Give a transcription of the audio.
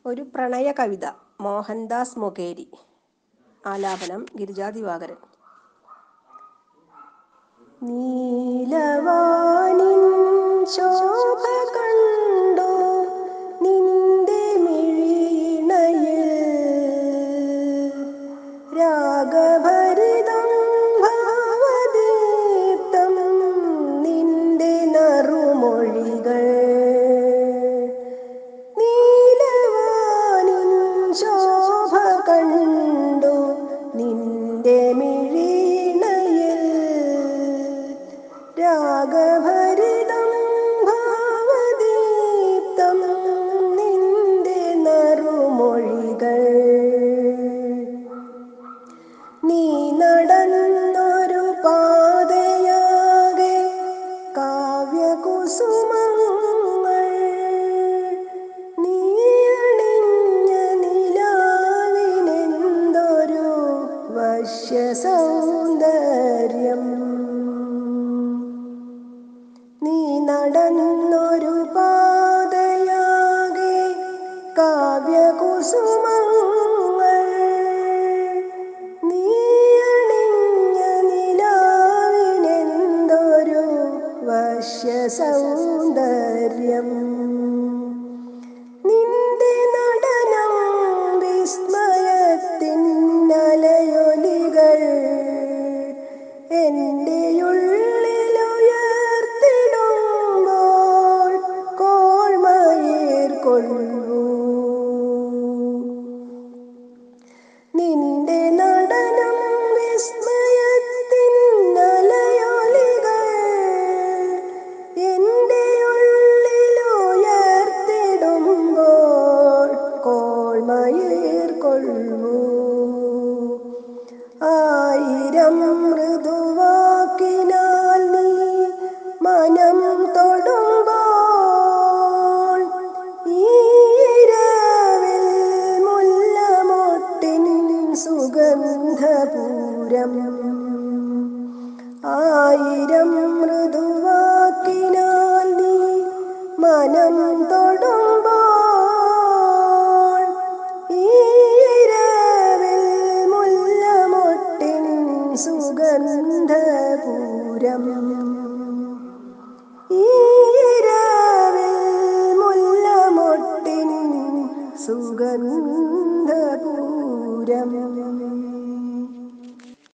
ഒരു പ്രണയ കവിത മോഹൻദാസ് മൊകേരി ആലാപനം ഗിരിജാ ദിവാകരൻ നീലവാനിൻ ശോഭ കണ്ടു നിന്റെ മിഴിയിണയിൽ രാഗഭരിതം ഭാവദീപ്തം നിന്റെ നറുമൊഴികൾ നീലവാനിൻ ശോഭ കണ്ടു നിന്റെ മിഴിയിണയിൽ രാഗഭരിതം ഭാവദീപ്തം നിന്റെ നറുമൊഴികൾ നീ നടന്നൊരു പാതയാകെ കാവ്യകുസുമങ്ങൾ നീ അണിഞ്ഞ നിലാവിനെന്തൊരു വശ്യ സൗന്ദര്യം നീ നടന്നൊരു പാതയാകെ കാവ്യകുസുമങ്ങൾ നീ അണിഞ്ഞ നിലാവിനെന്തൊരു വശ്യ സൗന്ദര്യം നിന്റെ നടനം വിസ്മയത്തിന്നലയൊലികൾ എൻ്റെ ഉള്ളിലുയർത്തിടുമ്പോൾ കോൾമയേർ കൊള്ളൂ നിന്റെ നടനം വിസ്മയത്തിന്നലയൊലികൾ എൻ്റെ ഉള്ളിലുയർത്തിടുമ്പോൾ കോൾമയേർ കൊള്ളൂ ആയിരം മൃദുവാക്കിനാൽ നീ മനം തൊടുമ്പോൾ ഈരവിൽ മുല്ലമൊട്ടിൻ സുഗന്ധപൂരം ആയിരം മൃദുവാക്കിനാൽ നീ മനം തൊടുമ്പോൾ ഈരവിൽ മുല്ലമൊട്ടിൻ സുഗന്ധപൂരം